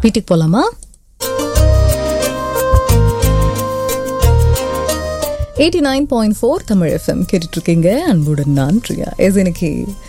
வீட்டுக்கு போலாமா eighty nine point four Tamil FM கேட்டுட்ருக்கீங்க அன்புடன் நான் பிரியா எஸ் எனக்கு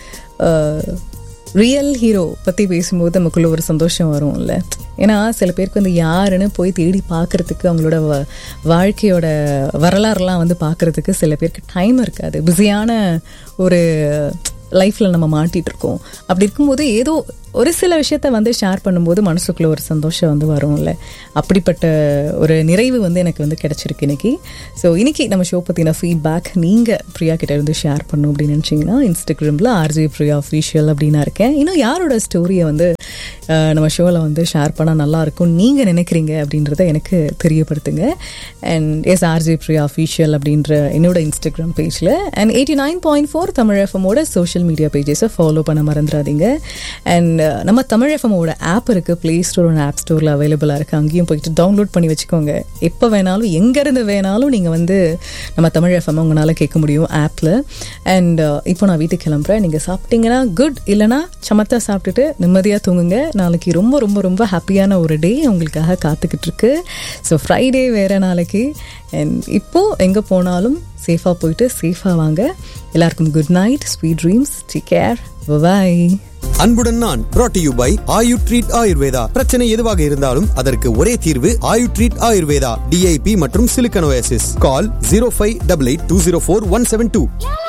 ரியல் ஹீரோ பற்றி பேசும்போது நமக்குள்ள ஒரு சந்தோஷம் வரும்ல ஏன்னா சில பேருக்கு வந்து யாருன்னு போய் தேடி பார்க்கறதுக்கு அவங்களோட வ- வாழ்க்கையோட வரலாறுலாம் வந்து பார்க்கறதுக்கு சில பேருக்கு டைம் இருக்காது பிஸியான ஒரு லைஃப்பில் நம்ம மாட்டிட்டு இருக்கோம் அப்படி இருக்கும்போது ஏதோ ஒரு சில விஷயத்த வந்து ஷேர் பண்ணும்போது மனசுக்குள்ள ஒரு சந்தோஷம் வந்து வரும்ல அப்படிப்பட்ட ஒரு நிறைவு வந்து எனக்கு வந்து கிடைச்சிருக்கு இன்னைக்கு ஸோ இன்னைக்கு நம்ம ஷோ பற்றின ஃபீட்பேக் நீங்கள் பிரியா கிட்ட இருந்து ஷேர் பண்ணும் அப்படின்னு நினச்சிங்கன்னா இன்ஸ்டாகிராமில் ஆர்ஜே பிரியா அஃபீஷியல் அப்படின்னா இருக்கேன் இன்னும் யாரோட ஸ்டோரியை வந்து அஹ், நம்ம ஷோவில் வந்து ஷேர் பண்ணால் நல்லா இருக்கும் நீங்கள் நினைக்கிறீங்க அப்படின்றத எனக்கு தெரியப்படுத்துங்க and S RJ Priya official அப்படின்ற என்னோட இன்ஸ்டாகிராம் பேஜில் and eighty nine point four Tamil எஃப்எம்மோட சோஷியல் மீடியா பேஜஸை ஃபாலோ பண்ண மறந்துடாதீங்க அண்ட் நம்ம தமிழ் எஃப்எம்மோட ஆப் இருக்குது ப்ளே ஸ்டோர் அண்ட் ஆப் ஸ்டோரில் அவைலபிளாக இருக்குது அங்கேயும் போயிட்டு டவுன்லோட் பண்ணி வச்சுக்கோங்க எப்போ வேணாலும் எங்கேருந்து வேணாலும் நீங்கள் வந்து நம்ம தமிழ் எஃப்எம் உங்களால் கேட்க முடியும் ஆப்பில் அண்ட் இப்போ நான் வீட்டுக்கு கிளம்புறேன் நீங்கள் சாப்பிட்டீங்கன்னா குட் இல்லைனா சமத்தா சாப்பிட்டுட்டு நிம்மதியாக தூங்குங்க நாளைக்கு ரொம்ப ரொம்ப ரொம்ப ஹாப்பியான ஒரு டே உங்களுக்காக காத்துக்கிட்டு இருக்கு ஸோ ஃப்ரைடே வேறு நாளைக்கு அண்ட் இப்போது எங்கே போனாலும் சேஃபாக போயிட்டு சேஃபாக வாங்க எல்லாருக்கும் good night sweet dreams take care bye அன்புடன் நான் brought to you by Ayu treat Ayurveda பிரச்சனை எதுவாக இருந்தாலும் அதற்கு ஒரே தீர்வு ஆயு ட்ரீட் ஆயுர்வேதா டிஐபி மற்றும் சிலிக்கனோசிஸ் call zero five double eight two zero four one seven two